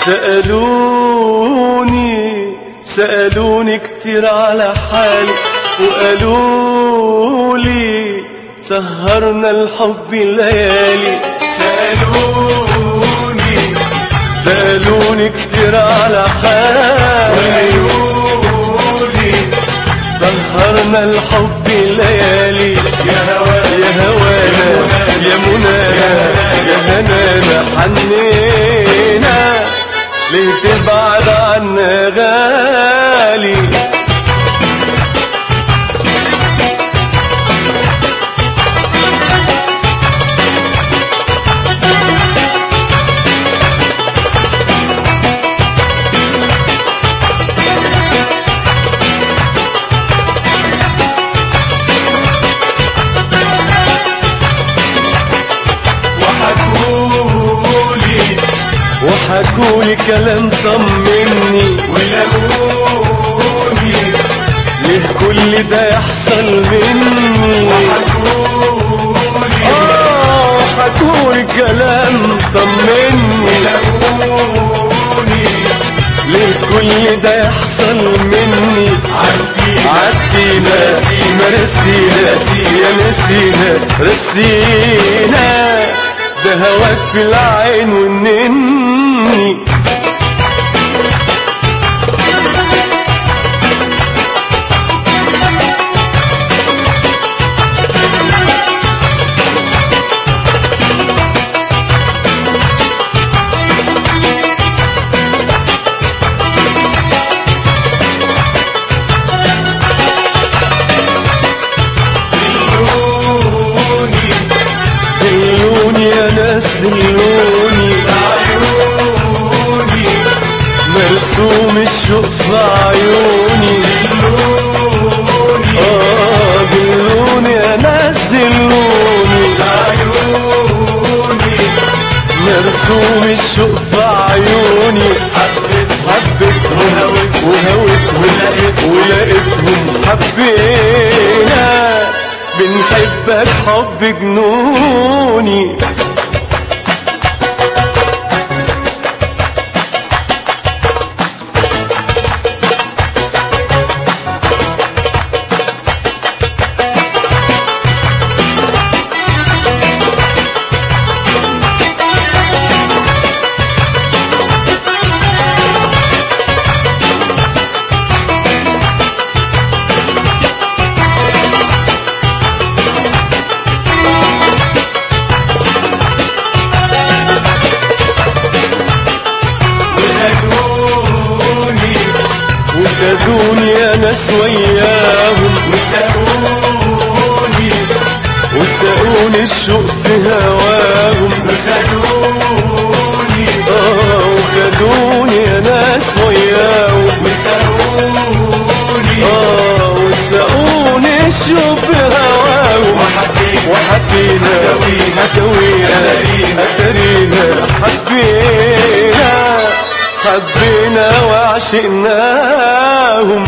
سألوني سألوني كتير على حالي وقالوا لي سهرنا الحب ليالي سألوني سألوني كتير على حالي وقالولي سهرنا الحب ليالي يا هوايا يا هوانا يا منانا يا هنانا حنينا ليه تبعد عنا غالي وحكولي وحكولي كلام طمني ولقوني ليه كل ده يحصل مني وحكولي آه حكولي كلام طمني لقوني ليه كل ده يحصل مني عارفين عدينا مرسينا يا نسينا رسينا ده هواك في العين والنني دلوني دلوني يا ناس دلوني عيوني مرسوم الشوق في عيوني دلوني اه دلوني يا ناس دلوني عيوني مرسوم الشوق في عيوني حبيت حبيتهم وهويتهم ولقيتهم حبينا بنحبك حب جنوني وهدوني وخدوني يا ناس وياهم وسألوني وساقوني الشوق في هواهم وخدوني اه وخدوني يا ناس وياهم وسألوني اه وساقوني الشوق في هواهم وحبيت وحبينا أتوينا أتوينا أترينا حبينا حبينا وعشقناهم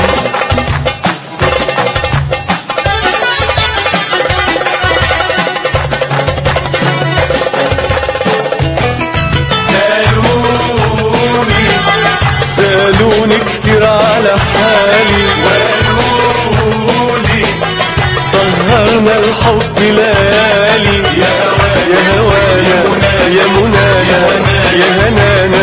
سألوني سألوني كتير على حالي وقالولي سهرنا الحب ليالي يا يا هوانا يا منانا يا هنانا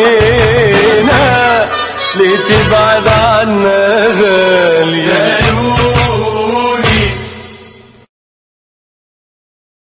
حنينا ليه تبعد عنا غالي سألوني